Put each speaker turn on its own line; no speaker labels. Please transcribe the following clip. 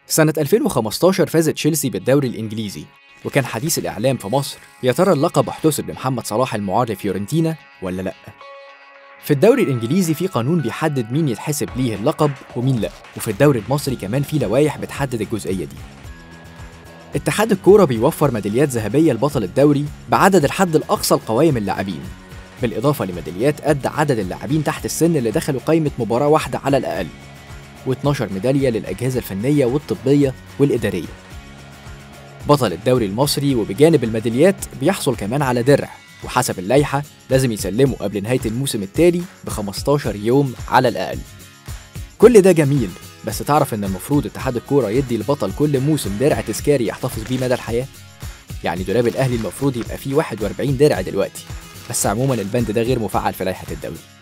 سنة 2015 فاز تشيلسي بالدوري الإنجليزي وكان حديث الإعلام في مصر يا ترى اللقب احتسب لمحمد صلاح المعار لفيورنتينا ولا لأ؟ في الدوري الإنجليزي في قانون بيحدد مين يتحسب ليه اللقب ومين لأ وفي الدوري المصري كمان في لوائح بتحدد الجزئية دي اتحاد الكورة بيوفر ميداليات ذهبية لبطل الدوري بعدد الحد الأقصى لقوائم اللاعبين بالإضافة لميداليات قد عدد اللاعبين تحت السن اللي دخلوا قائمة مباراة واحدة على الأقل و12 ميدالية للأجهزة الفنية والطبية والإدارية بطل الدوري المصري وبجانب الميداليات بيحصل كمان على درع وحسب اللائحة لازم يسلمه قبل نهاية الموسم التالي ب 15 يوم على الأقل كل ده جميل بس تعرف إن المفروض اتحاد الكورة يدي البطل كل موسم درع تذكاري يحتفظ بيه مدى الحياة يعني دولاب الأهلي المفروض يبقى فيه 41 درع دلوقتي بس عموما البند ده غير مفعل في لائحة الدوري